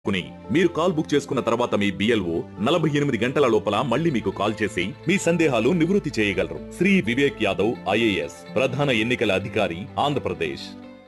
కుని మీరు call book చేసుకున్న తర్వాత మీ బిఎల్ఓ నలభై ఎనిమిది గంటల లోపల మళ్ళీ మీకు కాల్ చేసి మీ సందేహాలు నివృత్తి చేయగలరు శ్రీ వివేక్ యాదవ్ ఐఏఎస్ ప్రధాన ఎన్నికల అధికారి ఆంధ్రప్రదేశ్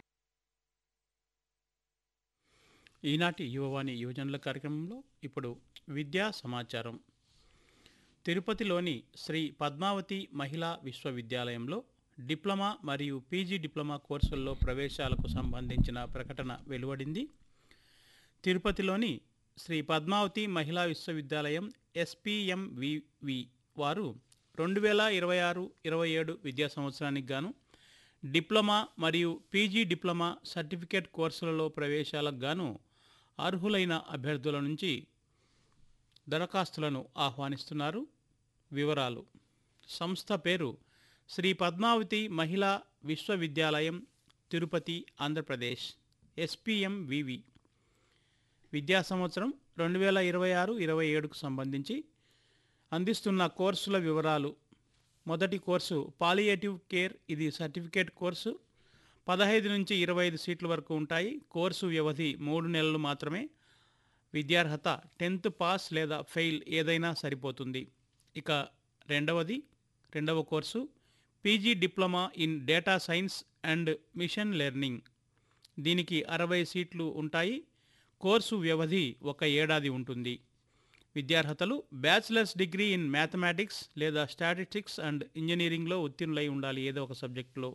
ఈనాటి యువవాణి యువజనుల కార్యక్రమంలో ఇప్పుడు విద్యా సమాచారం తిరుపతిలోని శ్రీ పద్మావతి మహిళా విశ్వవిద్యాలయంలో డిప్లొమా మరియు పీజీ డిప్లొమా కోర్సుల్లో ప్రవేశాలకు సంబంధించిన ప్రకటన వెలువడింది తిరుపతిలోని శ్రీ పద్మావతి మహిళా విశ్వవిద్యాలయం ఎస్పీఎంవివి వారు రెండు వేల ఇరవై ఆరు ఇరవై ఏడు విద్యా సంవత్సరానికి గాను డిప్లొమా మరియు పీజీ డిప్లొమా సర్టిఫికేట్ కోర్సులలో ప్రవేశాలకు గాను అర్హులైన అభ్యర్థుల నుంచి దరఖాస్తులను ఆహ్వానిస్తున్నారు వివరాలు సంస్థ పేరు శ్రీ పద్మావతి మహిళా విశ్వవిద్యాలయం తిరుపతి ఆంధ్రప్రదేశ్ ఎస్పీఎంవివి విద్యా సంవత్సరం రెండు వేల ఇరవై ఆరు ఇరవై ఏడుకు సంబంధించి అందిస్తున్న కోర్సుల వివరాలు మొదటి కోర్సు పాలియేటివ్ కేర్ ఇది సర్టిఫికేట్ కోర్సు పదహైదు నుంచి ఇరవై ఐదు సీట్ల వరకు ఉంటాయి కోర్సు వ్యవధి మూడు నెలలు మాత్రమే విద్యార్హత టెన్త్ పాస్ లేదా ఫెయిల్ ఏదైనా సరిపోతుంది ఇక రెండవది రెండవ course PG diploma in data science and machine learning దీనికి అరవై సీట్లు ఉంటాయి కోర్సు వ్యవధి ఒక ఏడాది ఉంటుంది విద్యార్హతలు బ్యాచిలర్స్ డిగ్రీ ఇన్ మ్యాథమెటిక్స్ లేదా స్టాటిస్టిక్స్ అండ్ ఇంజనీరింగ్లో ఉత్తీర్ణులై ఉండాలి ఏదో ఒక సబ్జెక్టులో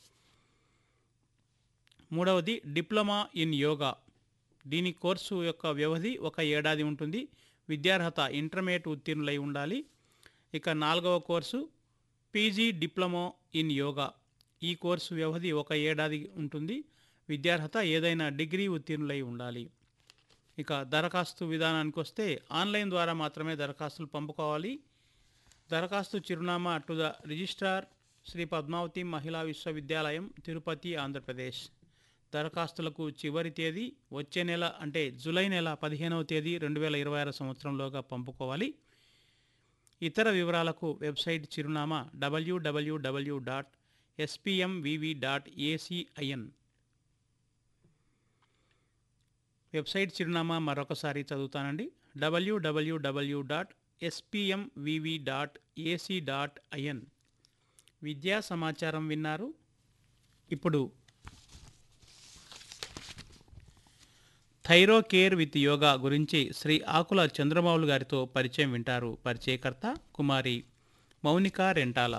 మూడవది డిప్లొమా ఇన్ యోగా దీని కోర్సు యొక్క వ్యవధి ఒక ఏడాది ఉంటుంది విద్యార్హత ఇంటర్మీడియట్ ఉత్తీర్ణులై ఉండాలి ఇక నాలుగవ course PG diploma in yoga ఈ కోర్సు వ్యవధి ఒక ఏడాది ఉంటుంది విద్యార్హత ఏదైనా డిగ్రీ ఉత్తీర్ణులై ఉండాలి ఇక దరఖాస్తు విధానానికి వస్తే ఆన్లైన్ ద్వారా మాత్రమే దరఖాస్తులు పంపుకోవాలి దరఖాస్తు చిరునామా to the registrar Sri Padmavathi Mahila Visvavidyalayam Tirupati Andhra Pradesh దరఖాస్తులకు చివరి తేదీ వచ్చే నెల అంటే జూలై నెల పదిహేనవ తేదీ రెండు వేల ఇరవై ఆరు సంవత్సరంలోగా పంపుకోవాలి ఇతర వివరాలకు వెబ్సైట్ చిరునామా WWW dot SPMVV dot AC IN website చిరునామా మరొకసారి చదువుతానండి WWW dot SPMVV dot AC dot IN విద్యా సమాచారం విన్నారు ఇప్పుడు థైరో కేర్ విత్ యోగా గురించి శ్రీ ఆకుల చంద్రమౌళి గారితో పరిచయం వింటారు పరిచయకర్త కుమారి మౌనిక రెంటాల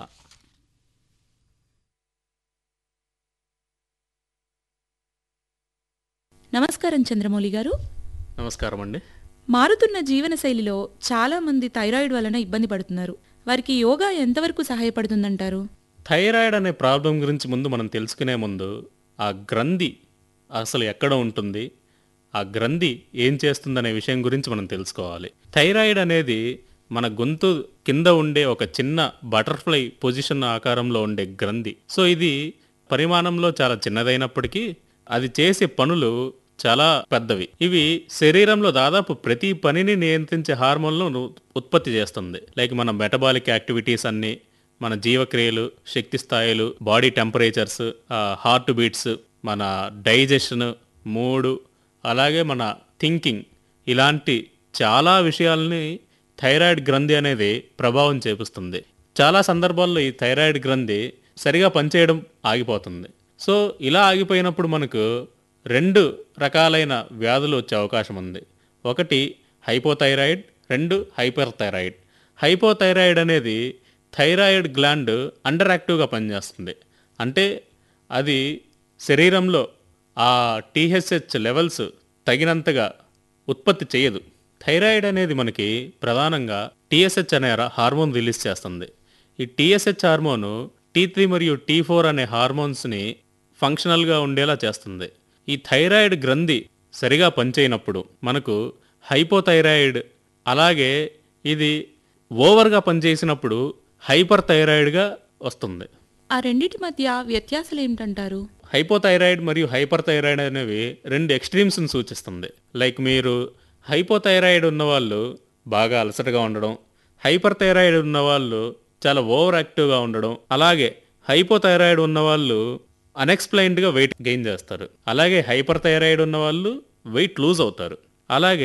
నమస్కారం చంద్రమౌళి గారు నమస్కారం అండి మారుతున్న జీవనశైలిలో చాలా మంది థైరాయిడ్ వలన ఇబ్బంది పడుతున్నారు వారికి యోగా ఎంతవరకు సహాయపడుతుందంటారు థైరాయిడ్ అనే ప్రాబ్లం గురించి ముందు మనం తెలుసుకునే ముందు ఆ గ్రంథి అసలు ఎక్కడ ఉంటుంది ఆ గ్రంథి ఏం చేస్తుందనే విషయం గురించి మనం తెలుసుకోవాలి థైరాయిడ్ అనేది మన గొంతు కింద ఉండే ఒక చిన్న బటర్ఫ్లై పొజిషన్ ఆకారంలో ఉండే గ్రంథి సో ఇది పరిమాణంలో చాలా చిన్నదైనప్పటికీ అది చేసే పనులు చాలా పెద్దవి ఇవి శరీరంలో దాదాపు ప్రతి పనిని నియంత్రించే హార్మోన్లను ఉత్పత్తి చేస్తుంది లైక్ మన మెటబాలిక్ యాక్టివిటీస్ అన్ని మన జీవక్రియలు శక్తి స్థాయిలు బాడీ టెంపరేచర్స్ హార్ట్ బీట్స్ మన డైజెషన్ మూడు అలాగే మన థింకింగ్ ఇలాంటి చాలా విషయాల్ని థైరాయిడ్ గ్రంథి అనేది ప్రభావం చేపిస్తుంది చాలా సందర్భాల్లో ఈ థైరాయిడ్ గ్రంథి సరిగా పనిచేయడం ఆగిపోతుంది సో ఇలా ఆగిపోయినప్పుడు మనకు రెండు రకాలైన వ్యాధులు వచ్చే అవకాశం ఉంది ఒకటి హైపోథైరాయిడ్ రెండు హైపర్ థైరాయిడ్ హైపోథైరాయిడ్ అనేది థైరాయిడ్ గ్లాండ్ అండర్ యాక్టివ్గా పనిచేస్తుంది అంటే అది శరీరంలో ఆ టీహెచ్హెచ్ లెవెల్స్ తగినంతగా ఉత్పత్తి చేయదు థైరాయిడ్ అనేది మనకి ప్రధానంగా టీఎస్హెచ్ అనే ర- హార్మోన్ రిలీజ్ చేస్తుంది ఈ టీఎస్హెచ్ హార్మోను టీ త్రీ మరియు టీ ఫోర్ అనే హార్మోన్స్ని ఫంక్షనల్గా ఉండేలా చేస్తుంది ఈ థైరాయిడ్ గ్రంథి సరిగా పనిచేయనప్పుడు మనకు హైపోథైరాయిడ్ అలాగే ఇది ఓవర్గా పనిచేసినప్పుడు హైపర్ థైరాయిడ్గా వస్తుంది ఆ రెండిటి మధ్య వ్యత్యాసాలు ఏమిటంటారు హైపోథైరాయిడ్ మరియు హైపర్ థైరాయిడ్ అనేవి రెండు ఎక్స్ట్రీమ్స్ని సూచిస్తుంది లైక్ మీరు హైపోథైరాయిడ్ ఉన్నవాళ్ళు బాగా అలసటగా ఉండడం హైపర్ థైరాయిడ్ ఉన్నవాళ్ళు చాలా ఓవర్ యాక్టివ్గా ఉండడం అలాగే హైపోథైరాయిడ్ ఉన్నవాళ్ళు అన్ఎక్స్ప్లెయిన్డ్గా వెయిట్ గెయిన్ చేస్తారు అలాగే హైపర్ థైరాయిడ్ ఉన్న వాళ్ళు వెయిట్ లూజ్ అవుతారు అలాగే